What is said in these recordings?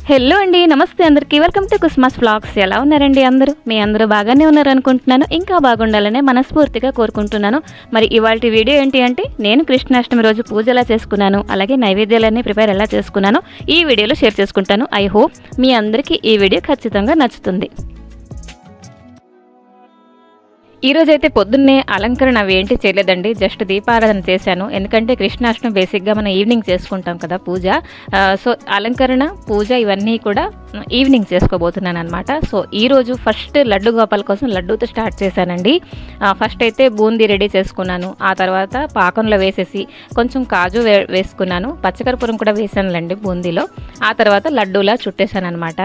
hello అండి నమస్తే అందరికీ వెల్కమ్ టు కుస్మాస్ ఫ్లాగ్స్ ఎలా ఉన్నారండి అందరూ మీ అందరూ బాగానే ఉన్నారు అనుకుంటున్నాను ఇంకా బాగుండాలనే మనస్ఫూర్తిగా కోరుకుంటున్నాను మరి ఇవాళ వీడియో ఏంటి అంటే నేను కృష్ణాష్టమి రోజు పూజ ఎలా చేసుకున్నాను అలాగే నైవేద్యాలన్నీ ప్రిపేర్ ఎలా చేసుకున్నాను ఈ వీడియోలో షేర్ చేసుకుంటాను ఐ హోప్ మీ అందరికీ ఈ వీడియో ఖచ్చితంగా నచ్చుతుంది ఈ రోజు అయితే పొద్దున్నే అలంకరణ అవి ఏంటి చేయలేదండి జస్ట్ దీపారాధన చేశాను ఎందుకంటే కృష్ణాష్టమి బేసిక్గా మనం ఈవినింగ్ చేసుకుంటాం కదా పూజ ఆ, సో అలంకరణ పూజ ఇవన్నీ కూడా ఈవినింగ్ చేసుకోబోతున్నాను అనమాట సో ఈ రోజు ఫస్ట్ లడ్డు గోపాల కోసం లడ్డూతో స్టార్ట్ చేశానండి ఆ, ఫస్ట్ అయితే బూందీ రెడీ చేసుకున్నాను ఆ తర్వాత పాకంలో వేసేసి కొంచెం కాజు వే వేసుకున్నాను పచ్చకర్పూరం కూడా వేసానులేండి బూందీలో ఆ తర్వాత లడ్డూలా చుట్టేశాను అనమాట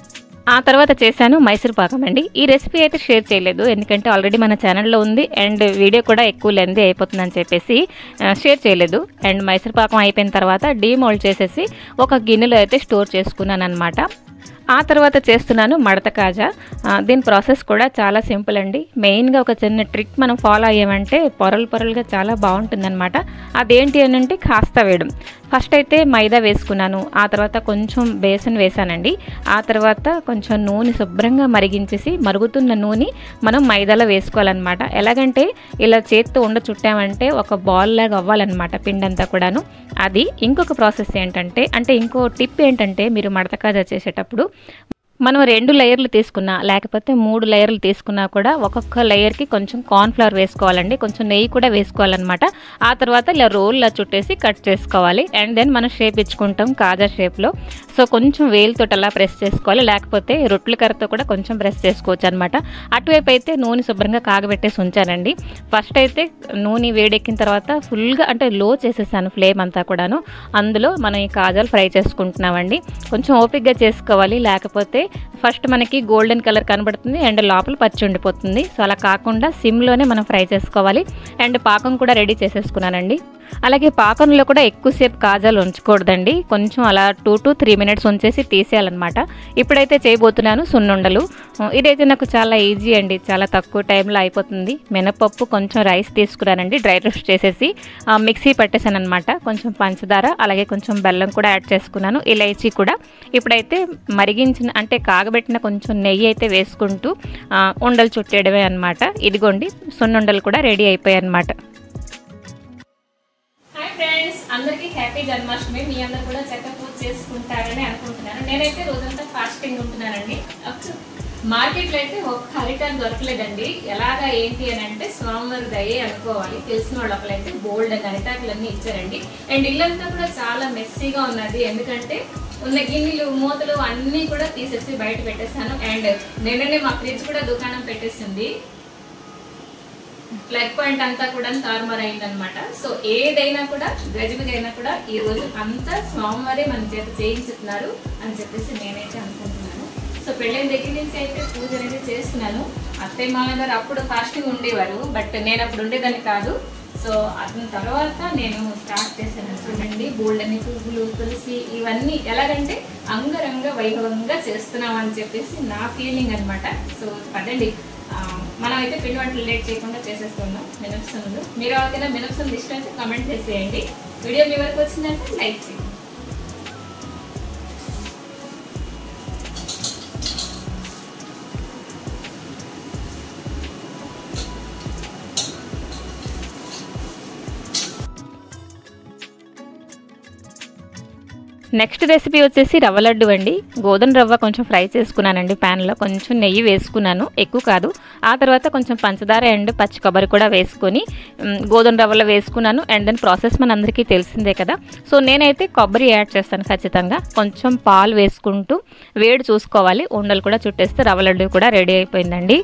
ఆ తర్వాత చేశాను మైసూర్ పాకం అండి ఈ రెసిపీ అయితే షేర్ చేయలేదు ఎందుకంటే ఆల్రెడీ మన ఛానల్లో ఉంది అండ్ వీడియో కూడా ఎక్కువ లెంది అయిపోతుందని చెప్పేసి ఆ, షేర్ చేయలేదు అండ్ మైసూర్ పాకం అయిపోయిన తర్వాత డీమోల్డ్ చేసేసి ఒక గిన్నెలో అయితే స్టోర్ చేసుకున్నాను అనమాట ఆ తర్వాత చేస్తున్నాను మడత కాజా ఆ, దీని ప్రాసెస్ కూడా చాలా సింపుల్ అండి మెయిన్గా ఒక చిన్న ట్రిక్ మనం ఫాలో అయ్యామంటే పొరలు పొరలుగా చాలా బాగుంటుందన్నమాట అదేంటి అని అంటే కాస్త వేయడం ఫస్ట్ అయితే మైదా వేసుకున్నాను ఆ తర్వాత కొంచెం బేసన్ వేసానండి ఆ తర్వాత కొంచెం నూనె శుభ్రంగా మరిగించేసి మరుగుతున్న నూనె మనం మైదాలో వేసుకోవాలన్నమాట ఎలాగంటే ఇలా చేత్తో ఉండ చుట్టామంటే ఒక బాల్ లాగా అవ్వాలన్నమాట పిండి అంతా కూడాను అది ఇంకొక ప్రాసెస్ ఏంటంటే అంటే ఇంకో టిప్ ఏంటంటే మీరు మడత కాజా చేసేటప్పుడు మనం రెండు లేయర్లు తీసుకున్నా లేకపోతే మూడు లేయర్లు తీసుకున్నా కూడా ఒక్కొక్క లేయర్కి కొంచెం కార్న్ఫ్లవర్ వేసుకోవాలండి కొంచెం నెయ్యి కూడా వేసుకోవాలన్నమాట ఆ తర్వాత ఇలా రోల్లా చుట్టేసి కట్ చేసుకోవాలి అండ్ దెన్ మనం షేప్ ఇచ్చుకుంటాం కాజా షేప్లో సో కొంచెం వేలుతో అలా ప్రెస్ చేసుకోవాలి లేకపోతే రొట్టెల కర్రతో కూడా కొంచెం ప్రెస్ చేసుకోవచ్చు అనమాట అటువైపు అయితే నూనె శుభ్రంగా కాగబెట్టేసి ఉంచానండి ఫస్ట్ అయితే నూనె వేడెక్కిన తర్వాత ఫుల్గా అంటే లో చేసేసాను ఫ్లేమ్ అంతా కూడాను అందులో మనం ఈ కాజాలు ఫ్రై చేసుకుంటున్నామండి కొంచెం ఓపిక్గా చేసుకోవాలి లేకపోతే ఫస్ట్ మనకి గోల్డెన్ కలర్ కనబడుతుంది అండ్ లోపల పచ్చి ఉండిపోతుంది సో అలా కాకుండా సిమ్లోనే మనం ఫ్రై చేసుకోవాలి అండ్ పాకం కూడా రెడీ చేసేసుకున్నానండి అలాగే పాకంలో కూడా ఎక్కువసేపు కాజాలు ఉంచకూడదండి కొంచెం అలా టూ టు త్రీ మినిట్స్ ఉంచేసి తీసేయాలన్నమాట ఇప్పుడైతే చేయబోతున్నాను సున్నుండలు ఇదైతే నాకు చాలా ఈజీ అండి చాలా తక్కువ టైంలో అయిపోతుంది మినపప్పు కొంచెం రైస్ తీసుకున్నానండి డ్రై రోస్ట్ చేసేసి ఆ, మిక్సీ పట్టేసాను అనమాట కొంచెం పంచదార అలాగే కొంచెం బెల్లం కూడా యాడ్ చేసుకున్నాను ఇలైచీ కూడా ఇప్పుడైతే మరిగించిన అంటే కాగబెట్టిన కొంచెం నెయ్యి అయితే వేసుకుంటూ ఆ, ఉండలు చుట్టేయడమే అనమాట ఇదిగోండి సున్నుండలు కూడా రెడీ అయిపోయాయి అనమాట హాయ్ ఫ్రెండ్స్ అందరికీ హ్యాపీ జన్మాష్టమి మీ అందరు కూడా చక్కగా పూజ చేసుకుంటారని అనుకుంటున్నాను నేనైతే రోజంతా ఫాస్టింగ్ ఉంటున్నానండి మార్కెట్లో అయితే ఒక్క అరిటాన్ దొరకలేదండి ఎలాగా ఏంటి అని అంటే స్వామివారి దయే అనుకోవాలి తెలిసిన వాళ్ళు ఒకళ్ళైతే బోల్డ్ అని అరిటాకులన్నీ ఇచ్చారండి అండ్ ఇల్లంతా కూడా చాలా మెస్సీగా ఉన్నది ఎందుకంటే ఉన్న గిన్నెలు మూతలు అన్నీ కూడా తీసేసి బయట పెట్టేశాను అండ్ నిన్ననే మా ఫ్రిడ్జ్ కూడా దుకాణం పెట్టేసింది ప్లగ్ పాయింట్ అంతా కూడా తారుమారు అయిందనమాట సో ఏదైనా కూడా గజిబిగైనా కూడా ఈ రోజు అంతా స్వామివారే మన చేత చేయించుతున్నారు అని చెప్పేసి నేనైతే అనుకుంటున్నాను సో పెళ్ళైన దగ్గర నుంచి అయితే పూజ అనేది చేస్తున్నాను అత్తయ్య మామయ్య గారు అప్పుడు ఫాస్టింగ్ ఉండేవారు బట్ నేను అప్పుడు ఉండేదాన్ని కాదు సో అతని తర్వాత నేను స్టార్ట్ చేశాను చూడండి బోల్డ్ అని పువ్వులు తులసి ఇవన్నీ ఎలాగంటే అంగరంగ వైభవంగా చేస్తున్నాం అని చెప్పేసి నా ఫీలింగ్ అన్నమాట సో పదండి ఆ, మనం అయితే పిండి వంటలు లేట్ చేయకుండా చేసేస్తున్నాం మినప్సన్లు మీరు ఎవరికైనా మినప్సన్లు ఇష్టం అయితే కమెంట్ చేసేయండి వీడియో మీ వరకు వచ్చిందంటే లైక్ చేయండి నెక్స్ట్ రెసిపీ వచ్చేసి రవ్వ లడ్డు అండి గోధుమ రవ్వ కొంచెం ఫ్రై చేసుకున్నానండి ప్యాన్లో కొంచెం నెయ్యి వేసుకున్నాను ఎక్కువ కాదు ఆ తర్వాత కొంచెం పంచదార అండ్ పచ్చి కొబ్బరి కూడా వేసుకొని మ్, గోధుమ రవ్వలో వేసుకున్నాను అండ్ దెన్ ప్రాసెస్ మన అందరికీ తెలిసిందే కదా సో నేనైతే కొబ్బరి యాడ్ చేస్తాను ఖచ్చితంగా కొంచెం పాలు వేసుకుంటూ వేడి చూసుకోవాలి ఉండలు కూడా చుట్టేస్తే రవ్వ లడ్డు కూడా రెడీ అయిపోయిందండి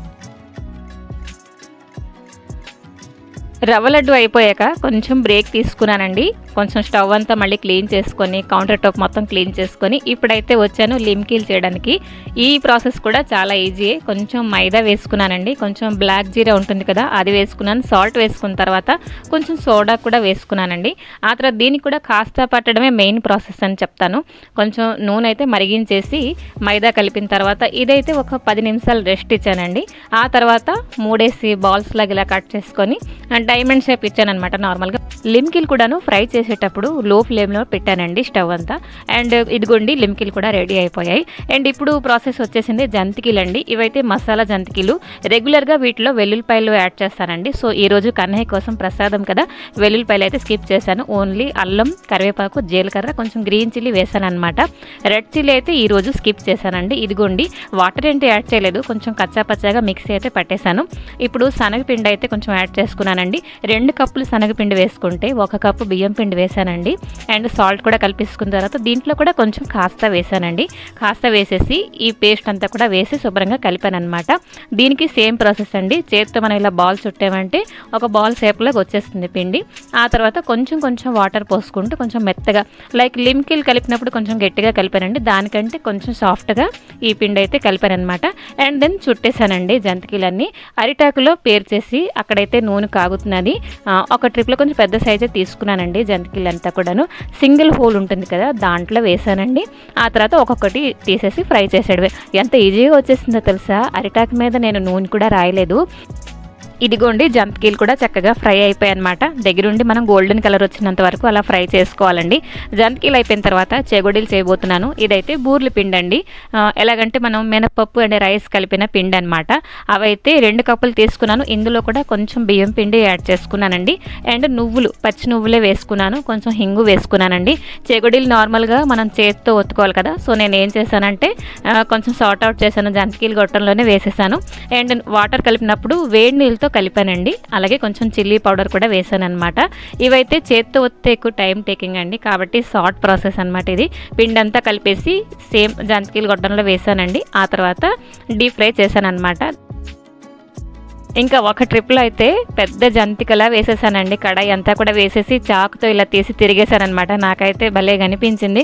రవ్వ లడ్డు అయిపోయాక కొంచెం బ్రేక్ తీసుకున్నానండి కొంచెం స్టవ్ అంతా మళ్ళీ క్లీన్ చేసుకొని కౌంటర్ టాప్ మొత్తం క్లీన్ చేసుకొని ఇప్పుడైతే వచ్చాను లిమ్కీలు చేయడానికి ఈ ప్రాసెస్ కూడా చాలా ఈజీ కొంచెం మైదా వేసుకున్నానండి కొంచెం బ్లాక్ జీరా ఉంటుంది కదా అది వేసుకున్నాను సాల్ట్ వేసుకున్న తర్వాత కొంచెం సోడా కూడా వేసుకున్నానండి ఆ తర్వాత దీనికి కూడా కాస్త పట్టడమే మెయిన్ ప్రాసెస్ అని చెప్తాను కొంచెం నూనె అయితే మరిగించేసి మైదా కలిపిన తర్వాత ఇదైతే ఒక పది నిమిషాలు రెస్ట్ ఇచ్చానండి ఆ తర్వాత మూడేసి బాల్స్ లాగా ఇలా కట్ చేసుకొని డైమండ్ షేప్ ఇచ్చాను అనమాట నార్మల్గా లిమ్కిల్ కూడాను ఫ్రై చేసి చేసేటప్పుడు లో ఫ్లేమ్లో పెట్టానండి స్టవ్ అంతా అండ్ ఇదిగోండి లిమ్కిలు కూడా రెడీ అయిపోయాయి అండ్ ఇప్పుడు ప్రాసెస్ వచ్చేసింది జంతికీలు అండి ఇవైతే మసాలా జంతికీలు రెగ్యులర్గా వీటిలో వెల్లుల్లిపాయలు యాడ్ చేస్తానండి సో ఈ రోజు కన్నయ్య కోసం ప్రసాదం కదా వెల్లుల్లిపాయలు అయితే స్కిప్ చేశాను ఓన్లీ అల్లం కరివేపాకు జీలకర్ర కొంచెం గ్రీన్ చిల్లీ వేసాను అనమాట రెడ్ చిల్లీ అయితే ఈ రోజు స్కిప్ చేశానండి ఇదిగోండి వాటర్ ఏంటి యాడ్ చేయలేదు కొంచెం కచ్చా పచ్చాగా మిక్సీ అయితే పట్టేశాను ఇప్పుడు శనగపిండి అయితే కొంచెం యాడ్ చేసుకున్నానండి రెండు కప్పులు శనగపిండి వేసుకుంటే ఒక కప్పు బియ్యం పిండి వేసానండి అండ్ సాల్ట్ కూడా కలిపేసుకున్న తర్వాత దీంట్లో కూడా కొంచెం కాస్త వేసానండి కాస్త వేసేసి ఈ పేస్ట్ అంతా కూడా వేసి శుభ్రంగా కలిపాను అనమాట దీనికి సేమ్ ప్రాసెస్ అండి చేతితో మనం ఇలా బాల్ చుట్టామంటే ఒక బాల్ షేప్లోకి వచ్చేస్తుంది పిండి ఆ తర్వాత కొంచెం కొంచెం వాటర్ పోసుకుంటూ కొంచెం మెత్తగా లైక్ లిమ్కిల్ కలిపినప్పుడు కొంచెం గట్టిగా కలిపానండి దానికంటే కొంచెం సాఫ్ట్గా ఈ పిండి అయితే కలిపాను అనమాట అండ్ దెన్ చుట్టేసానండి జంతికీలన్నీ అరిటాకులో పేర్చేసి అక్కడైతే నూనె కాగుతున్నది ఆ, ఒక ట్రిప్లో కొంచెం పెద్ద సైజే తీసుకున్నానండి జంతికీలంతా కూడాను సింగిల్ హోల్ ఉంటుంది కదా దాంట్లో వేసానండి ఆ తర్వాత ఒక్కొక్కటి తీసేసి ఫ్రై చేసేయడమే ఎంత ఈజీగా వచ్చేసిందో తెలుసా అరిటాకు మీద నేను నూనె కూడా రాయలేదు ఇదిగోండి జంతికీలు కూడా చక్కగా ఫ్రై అయిపోయాయి అనమాట దగ్గరుండి మనం గోల్డెన్ కలర్ వచ్చినంత వరకు అలా ఫ్రై చేసుకోవాలండి జంతికీలు అయిపోయిన తర్వాత చెగొడీలు చేయబోతున్నాను ఇదైతే బూర్లు పిండి అండి ఆ, ఎలాగంటే మనం మినపప్పు అండ్ రైస్ కలిపిన పిండి అనమాట అవైతే రెండు కప్పులు తీసుకున్నాను ఇందులో కూడా కొంచెం బియ్యం పిండి యాడ్ చేసుకున్నానండి అండ్ నువ్వులు పచ్చి నువ్వులే వేసుకున్నాను కొంచెం హింగు వేసుకున్నానండి చెగొడీలు నార్మల్గా మనం చేతితో ఒత్తుకోవాలి కదా సో నేను ఏం చేశానంటే ఆ, కొంచెం సార్ట్ అవుట్ చేశాను జంతికీలు గొట్టంలోనే వేసేసాను అండ్ వాటర్ కలిపినప్పుడు వేడి నీళ్ళతో కలిపానండి అలాగే కొంచెం చిల్లీ పౌడర్ కూడా వేసాను అనమాట ఇవైతే చేత్తో వస్తే ఎక్కువ టైం టేకింగ్ అండి కాబట్టి షార్ట్ ప్రాసెస్ అనమాట ఇది పిండి అంతా కలిపేసి సేమ్ జంతికీలు గొట్టంలో వేసానండి ఆ తర్వాత డీప్ ఫ్రై చేశాను అనమాట ఇంకా ఒక ట్రిప్లో అయితే పెద్ద జంతికలా వేసేసానండి కడాయి అంతా కూడా వేసేసి చాకుతో ఇలా తీసి తిరిగేశానమాట నాకైతే భలే కనిపించింది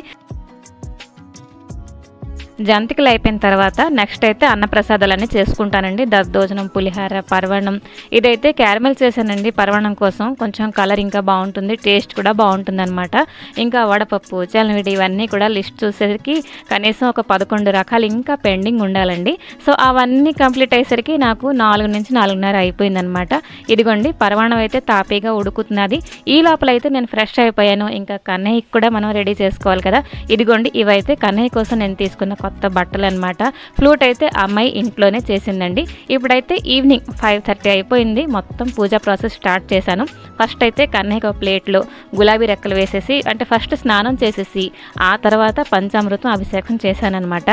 జంతికలు అయిపోయిన తర్వాత నెక్స్ట్ అయితే అన్నప్రసాదాలన్నీ చేసుకుంటానండి దద్దోజనం పులిహార పరవణం ఇదైతే క్యారమెల్ చేశానండి పరవణం కోసం కొంచెం కలర్ ఇంకా బాగుంటుంది టేస్ట్ కూడా బాగుంటుంది అనమాట ఇంకా వడపప్పు చల్లవిడి ఇవన్నీ కూడా లిస్ట్ చూసేసరికి కనీసం ఒక పదకొండు రకాలు ఇంకా పెండింగ్ ఉండాలండి సో అవన్నీ కంప్లీట్ అయ్యేసరికి నాకు నాలుగు నుంచి నాలుగున్నర అయిపోయిందనమాట ఇదిగోండి పరవాణం అయితే తాపీగా ఉడుకుతున్నది ఈ లోపల అయితే నేను ఫ్రెష్ అయిపోయాను ఇంకా కన్నయ్యకి కూడా మనం రెడీ చేసుకోవాలి కదా ఇదిగోండి ఇవైతే కన్నయ్య కోసం నేను తీసుకున్న కొత్త బట్టలు అనమాట ఫ్లూట్ అయితే ఆ అమ్మాయి ఇంట్లోనే చేసిందండి ఇప్పుడైతే ఈవినింగ్ ఫైవ్ థర్టీ అయిపోయింది మొత్తం పూజా ప్రాసెస్ స్టార్ట్ చేశాను ఫస్ట్ అయితే కన్నయ్యకి ఒక ప్లేట్లో గులాబీ రెక్కలు వేసేసి అంటే ఫస్ట్ స్నానం చేసేసి ఆ తర్వాత పంచామృతం అభిషేకం చేశానన్నమాట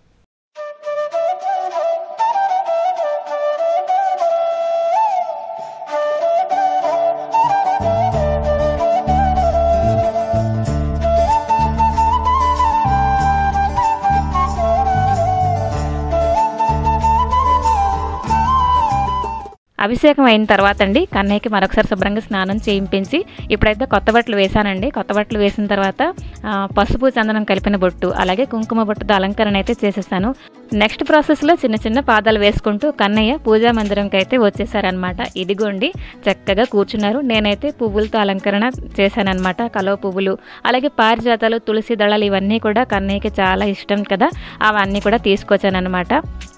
అభిషేకం అయిన తర్వాత అండి కన్నయ్యకి మరొకసారి శుభ్రంగా స్నానం చేయింపించి ఇప్పుడైతే కొత్త బట్టలు వేశానండి కొత్త బట్టలు వేసిన తర్వాత ఆ, పసుపు చందనం కలిపిన బొట్టు అలాగే కుంకుమ బొట్టుతో అలంకరణ అయితే చేసేసాను నెక్స్ట్ ప్రాసెస్లో చిన్న చిన్న పాదాలు వేసుకుంటూ కన్నయ్య పూజా మందిరంకి అయితే వచ్చేసారనమాట ఇదిగోండి చక్కగా కూర్చున్నారు నేనైతే పువ్వులతో అలంకరణ చేశానన్నమాట కలువ పువ్వులు అలాగే పారిజాతాలు తులసి దళాలు ఇవన్నీ కూడా కన్నయ్యకి చాలా ఇష్టం కదా అవన్నీ కూడా తీసుకొచ్చానన్నమాట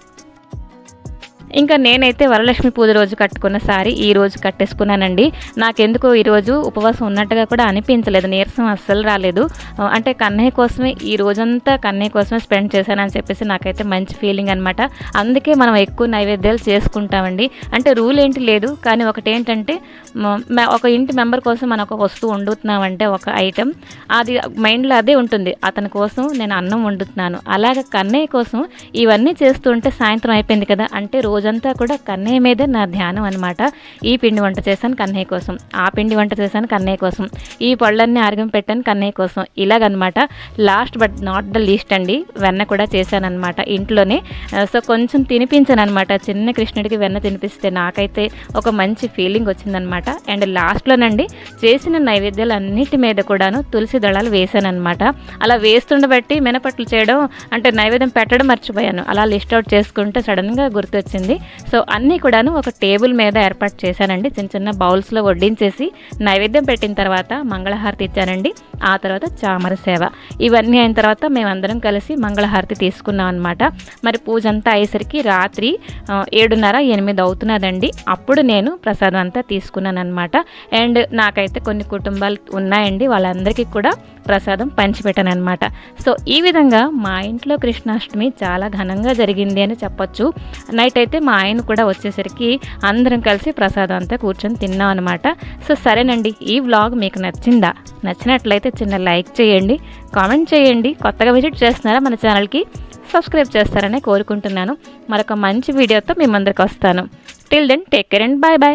ఇంకా నేనైతే వరలక్ష్మి పూజ రోజు కట్టుకున్న సారీ ఈ రోజు కట్టేసుకున్నానండి నాకెందుకో ఈరోజు ఉపవాసం ఉన్నట్టుగా కూడా అనిపించలేదు నీరసం అస్సలు రాలేదు ఆ, అంటే కన్నయ్య కోసమే ఈ రోజంతా కన్నయ్య కోసమే స్పెండ్ చేశానని చెప్పేసి నాకైతే మంచి ఫీలింగ్ అనమాట అందుకే మనం ఎక్కువ నైవేద్యాలు చేసుకుంటామండి అంటే రూల్ ఏంటి లేదు కానీ ఒకటి ఏంటంటే మ- మ- ఒక ఇంటి మెంబర్ కోసం మనం ఒక వస్తువు వండుతున్నామంటే ఒక ఐటెం అది మైండ్లో అదే ఉంటుంది అతని కోసం నేను అన్నం వండుతున్నాను అలాగే కన్నయ్య కోసం ఇవన్నీ చేస్తుంటే సాయంత్రం అయిపోయింది కదా అంటే రోజంతా కూడా కన్నయ్య మీదే నా ధ్యానం అనమాట ఈ పిండి వంట చేశాను కన్నయ్య కోసం ఆ పిండి వంట చేశాను కన్నయ్య కోసం ఈ పళ్ళన్నీ ఆరోగ్యం పెట్టాను కన్నయ్య కోసం ఇలాగనమాట last but not the least అండి వెన్న కూడా చేశాను అనమాట ఇంట్లోనే ఆ, సో కొంచెం తినిపించాను అనమాట చిన్న కృష్ణుడికి వెన్న తినిపిస్తే నాకైతే ఒక మంచి ఫీలింగ్ వచ్చిందనమాట అండ్ లాస్ట్లోనండి చేసిన నైవేద్యాలు అన్నిటి మీద కూడాను తులసి దళాలు వేసాను అనమాట అలా వేస్తుండబట్టి మినపట్లు చేయడం అంటే నైవేద్యం పెట్టడం మర్చిపోయాను అలా లిస్ట్ అవుట్ చేసుకుంటే సడన్గా గుర్తొచ్చింది అయిపోయింది సో అన్నీ కూడాను ఒక టేబుల్ మీద ఏర్పాటు చేశానండి చిన్న చిన్న బౌల్స్లో వడ్డించేసి నైవేద్యం పెట్టిన తర్వాత మంగళహారతి ఇచ్చానండి ఆ తర్వాత చామర సేవ ఇవన్నీ అయిన తర్వాత మేమందరం కలిసి మంగళహారతి తీసుకున్నాం అనమాట మరి పూజ అంతా అయ్యేసరికి రాత్రి ఆ, ఏడున్నర ఎనిమిది అవుతున్నదండి అప్పుడు నేను ప్రసాదం అంతా తీసుకున్నాను అనమాట అండ్ నాకైతే కొన్ని కుటుంబాలు ఉన్నాయండి వాళ్ళందరికీ కూడా ప్రసాదం పంచిపెట్టాను అనమాట సో ఈ విధంగా మా ఇంట్లో కృష్ణాష్టమి చాలా ఘనంగా జరిగింది అని చెప్పొచ్చు నైట్ అయితే మా ఆయన కూడా వచ్చేసరికి అందరం కలిసి ప్రసాదం అంతా కూర్చొని తిన్నాం అనమాట సో సరేనండి ఈ వ్లాగ్ మీకు నచ్చిందా నచ్చినట్లయితే చిన్న లైక్ చేయండి కామెంట్ చేయండి కొత్తగా విజిట్ చేస్తున్నారా మన ఛానల్కి సబ్స్క్రైబ్ చేస్తారని కోరుకుంటున్నాను మరొక మంచి వీడియోతో మీ ముందరికి వస్తాను till then take care and bye bye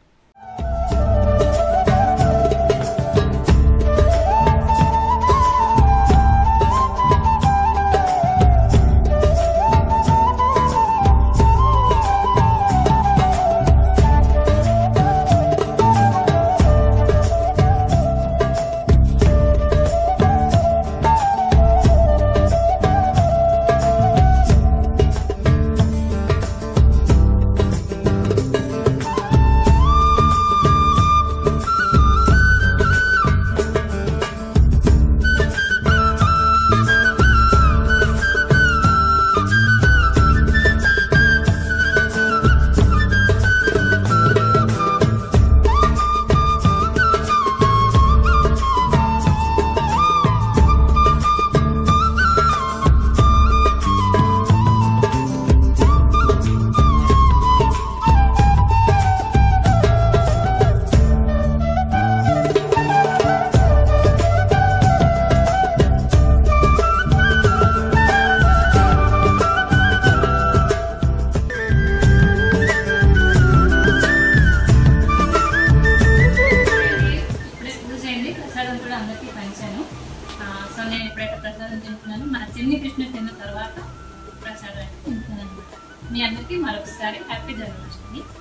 ఇప్పుడే పూజ అయింది ప్రసాదం కూడా అందరికీ పంచాను ఆ, సో నేను ఇప్పుడైతే ప్రసాదం తింటున్నాను మన చిన్ని కృష్ణ తిన్న తర్వాత ప్రసాదం అయితే తింటున్నాను అనమాట మీ అందరికీ మరొకసారి హ్యాపీ జన్మాష్టమి